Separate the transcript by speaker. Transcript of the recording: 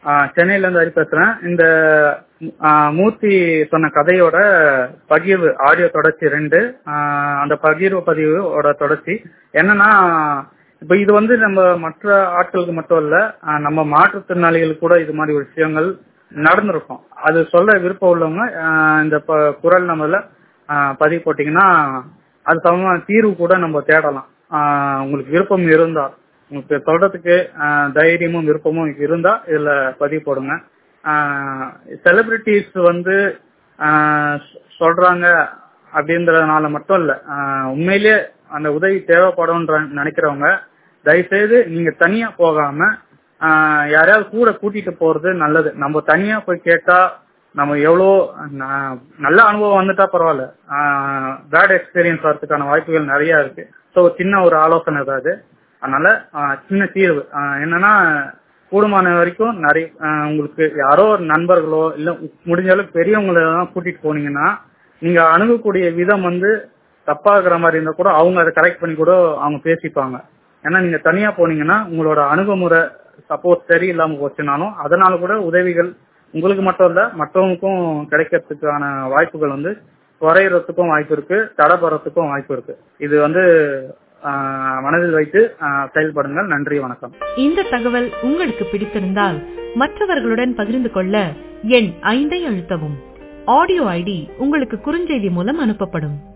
Speaker 1: சென்னையில இருந்து ஹரி பேசுறேன் இந்த ஆ, மூர்த்தி சொன்ன கதையோட பகிர்வு ஆடியோ தொடர்ச்சி ரெண்டு ஆ, அந்த பகிர்வு பதிவோட தொடர்ச்சி என்னன்னா இப்ப இது வந்து நம்ம மற்ற ஆட்களுக்கு மட்டும் இல்ல ஆ, நம்ம மாற்றுத்திறனாளிகளுக்கு கூட இது மாதிரி விஷயங்கள் நடந்திருக்கும் அது சொல்ல விருப்பம் உள்ளவங்க ஆ, இந்த ப- குரல் நம்மள பதிவு போட்டீங்கன்னா அது சம்பந்தமான தீர்வு கூட நம்ம தேடலாம் ஆ, உங்களுக்கு விருப்பம் இருந்தா உங்களுக்கு சொல்றதுக்கு ஆ, தைரியமும் விருப்பமும் இருந்தா இதுல பதிவு போடுங்க செலிபிரிட்டிஸ் வந்து ஆ, சொ- சொல்றாங்க அப்படின்றதுனால மட்டும் இல்ல ஆ, உண்மையிலேயே அந்த உதவி தேவைப்படும்ன்ற நினைக்கிறவங்க தயவுசெய்து நீங்க தனியா போகாம ஆ, யாரையாவது கூட கூட்டிட்டு போறது நல்லது நம்ம தனியா போய் கேட்டா நம்ம எவ்வளோ ந- நல்ல அனுபவம் வந்துட்டா பரவாயில்ல பேட் எக்ஸ்பீரியன்ஸ் வரதுக்கான வாய்ப்புகள் நிறைய இருக்கு ஸோ சின்ன ஒரு ஆலோசனை தான் அது அதனால ஆ, சின்ன தீர்வு ஆ, என்னன்னா கூடுமான வரைக்கும் நிறைய ஆ, உங்களுக்கு யாரோ ஒரு நண்பர்களோ இல்ல முடிஞ்ச அளவுக்கு பெரியவங்களை எல்லாம் கூட்டிட்டு போனீங்கன்னா நீங்க அணுகக்கூடிய விதம் வந்து தப்பா இருக்கிற மாதிரி இருந்தா கூட அவங்க அதை கரெக்ட் பண்ணி கூட அவங்க பேசிப்பாங்க ஏன்னா நீங்க தனியா போனீங்கன்னா உங்களோட அணுகுமுறை சப்போஸ் சரியில்லாம போச்சுனாலும் அதனால கூட உதவிகள் உங்களுக்கு மட்டும் இல்ல மற்றவங்களுக்கும் கிடைக்கிறதுக்கான வாய்ப்புகள் வந்து குறையறதுக்கும் வாய்ப்பு இருக்கு தடைபடுறதுக்கும் வாய்ப்பு இருக்கு இது வந்து ஆஹ், மனதில் வைத்து ஆஹ், செயல்படுங்கள் நன்றி வணக்கம்
Speaker 2: இந்த தகவல் உங்களுக்கு பிடித்திருந்தால் மற்றவர்களுடன் பகிர்ந்து கொள்ள எண் ஐந்தை அழுத்தவும் ஆடியோ ஐடி உங்களுக்கு குறுஞ்செய்தி மூலம் அனுப்பப்படும்